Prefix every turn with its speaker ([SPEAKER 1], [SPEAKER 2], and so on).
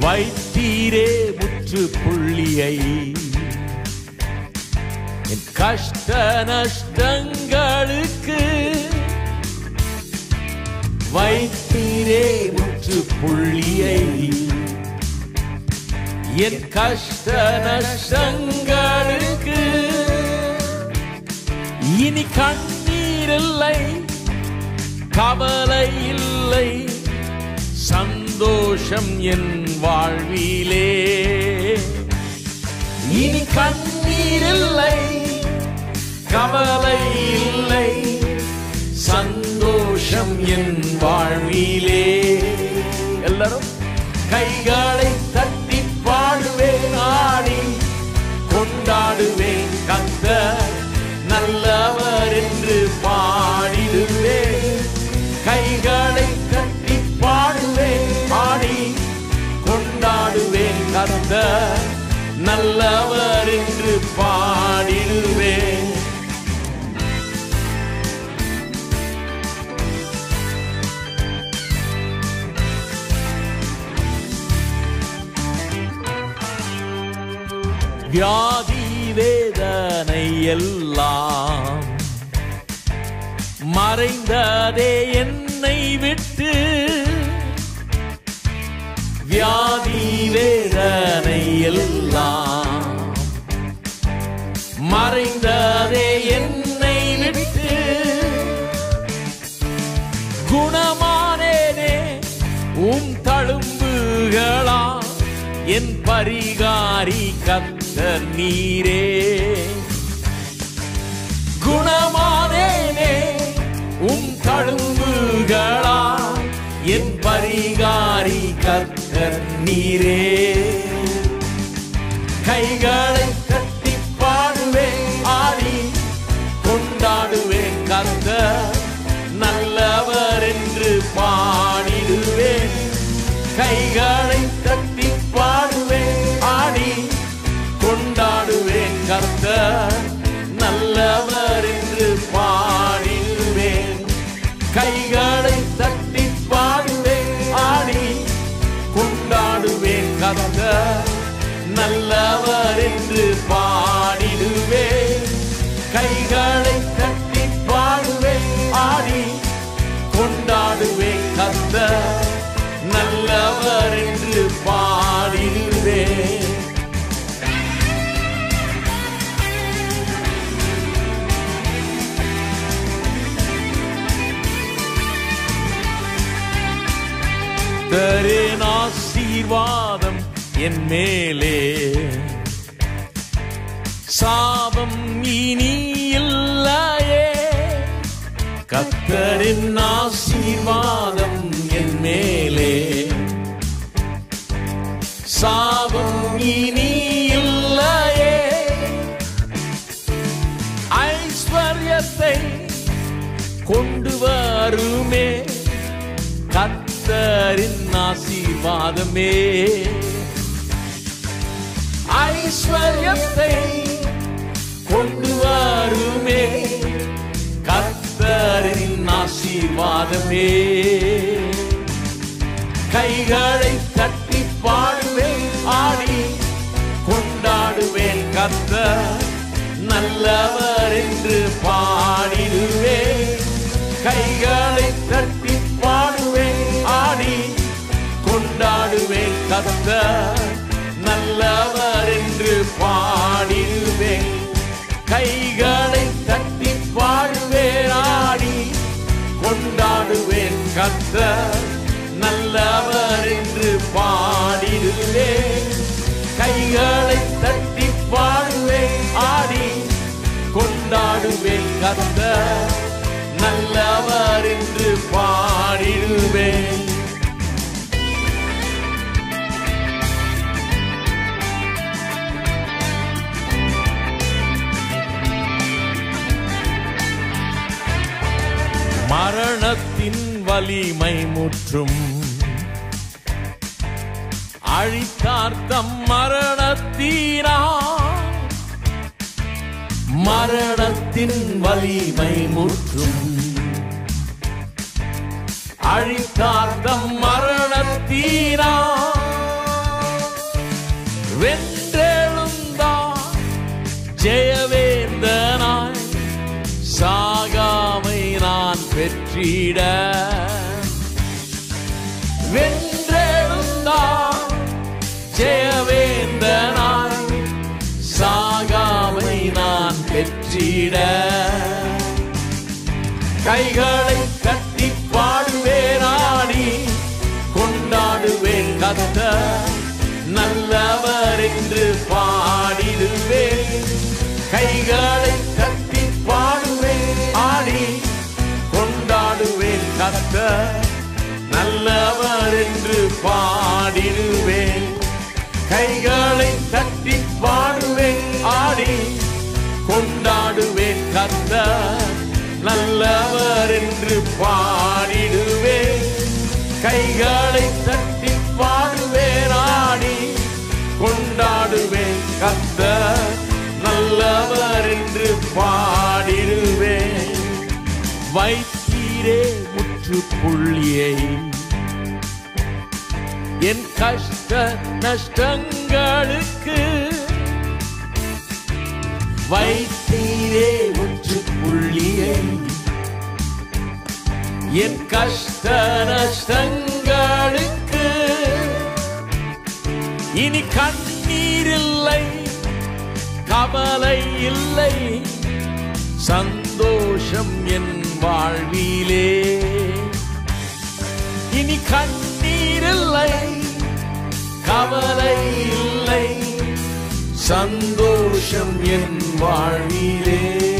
[SPEAKER 1] வைத்தீரே முற்று புள்ளியை என் கஷ்ட நஷ்டங்களுக்கு வைத்தீரே முற்று புள்ளியை என் கஷ்ட நஷ்டங்களுக்கு இனி கண்ணீர் இல்லை கவலை இல்லை சந்தோஷம் என் வாழ்விலே இனி கண்ணீர் இல்லை கவலை இல்லை சந்தோஷம் என் வாழ்விலே எல்லாரும் கைகளை தட்டி பாடுவேன் ஆடி கொண்டாடுவேன் கத்த நல்லவர் என்று பாடிடுவேன் கைகளை தட்டி பாடுவேன் ஆடி கொண்டாடுவேன் கத்த நல்லவர் என்று பாடிடுவேன் வியாதி வேதனை எல்லாம் மறைந்ததே என்னை விட்டு வியாதி வேதனை எல்லாம் மறைந்ததே என்னை விட்டு குணமானேனே உம் தழும்புகளா என் பரிகாரி கத்தர் நீரே குணமானேனே உம் தழும்புகளா என் பரிகாரி கத்தர் நீரே கைகளை தட்டி பாடுவேன் ஆடி கொண்டாடுவேன் கத்த நல்லவர் என்று பாடிடுவேன் கைகளை தட்டி பாடுவேன் ஆடி கொண்டாடுவேன் கர்த்த நல்லவர் என்று பாடிடுவேன் கைகளை தட்டி பாடுவேன் ஆடி கொண்டாடுவேன் கர்த்த நல்லவர் என்று பாடிடுவேன் கைகளை தட்டி பாடுவேன் ஆடி கொண்டாடுவேன் கத்த நல்லவர் என்று பாடிடுவேன் தரேன் ஆசீர்வாதம் என் மேலே சாபம் இனி இல்லையே கத்தரின் ஆசீர்வாதம் என் மேலே சாபம் இனி இல்லையே ஐஸ்வர்யத்தை கொண்டு வருமே கத்தரின் ஆசீர்வாதமே ஐஸ்வர்யத்தை கொண்டு வருமே கத்தரின் ஆசீர்வாதமே கைகளை தட்டி பாடுவேன் ஆடி கொண்டாடுவேன் கத்த நல்லவர் என்று பாடிடுவேன் கைகளை தட்டி பாடுவேன் ஆடி கொண்டாடுவேன் கத்த நல்லவர் என்று பாடிடுவேன் கைகளை தட்டி பாடுவேன் ஆடி கொண்டாடுவேன் கத்த நல்லவர் என்று பாடிடுவேன் கைகளை தட்டி பாடுவேன் ஆடி கொண்டாடுவேன் கத்த நல்லவர் என்று பாடிடுவேன் மரணத்தின் வலிமை முற்றும் அழித்தார் தம் மரணத்தீரா மரணத்தின் வலிமை முற்றும் அழித்தார் தம் மரணத்தீரா பெற்றிட வென்றெழுந்தார் ஜெயவேந்தனாய் சாகாமை நான் பெற்றிட கைகளை கட்டி பாடுவேனாடி கொண்டாடுவேன் கத்த நல்லவர் என்று பாடிடுவேன் கைகளை கட்டி பாடுவேன் ஆடி கொண்டாடுவேன் கத்த நல்லவர் என்று பாடிடுவேன் கைகளை தட்டி பாடுவேன் ஆடி கொண்டாடுவேன் கத்த நல்லவர் என்று பாடிடுவேன் கைகளை தட்டி பாடுவேன் ஆடி கொண்டாடுவேன் கத்த நல்லவர் என்று பாடிடுவேன் வைத்தீரே முற்றுப்புள்ளியை என் கஷ்ட நஷ்டங்களுக்கு வைத்தீரே முற்றுப்புள்ளியை என் கஷ்ட நஷ்டங்களுக்கு இனி கண்ணீர் இல்லை கவலை இல்லை சந்தோஷம் என் வாழ்விலே இனி கண்ணீர் இல்லை கவலை இல்லை சந்தோஷம் என் வாழ்விலே